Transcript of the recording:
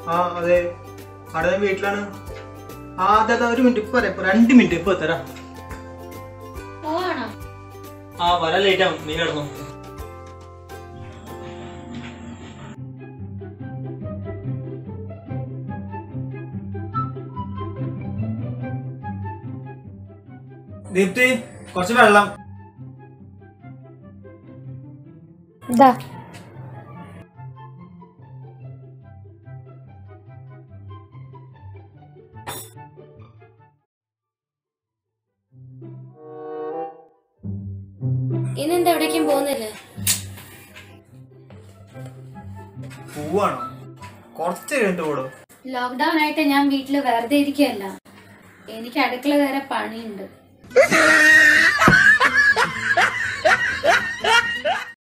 ആ അതെ അവിടെ ഞാൻ വീട്ടിലാണ് ആ അതെ അതെ ഒരു മിനിറ്റ് ഇപ്പൊ വരാം ഇപ്പൊ രണ്ട് മിനിറ്റ് ഇപ്പൊ തരാം പോവാണോ ആ വരാൻ ലേറ്റ് ആവും നീ കിടന്നു ദീപ്തി കുറച്ച് വെള്ളം ഇതാ ഇന്നെന്താ എവിടേക്കും പോകുന്നില്ലേ പോവാണോ കുറച്ച് കഴിഞ്ഞിട്ട് പോടും ലോക്ക്ഡൗൺ ആയിട്ട് ഞാൻ വീട്ടിൽ വെറുതെ ഇരിക്കുകയല്ല എനിക്ക് അടുക്കള വേറെ പണിയുണ്ട് ആ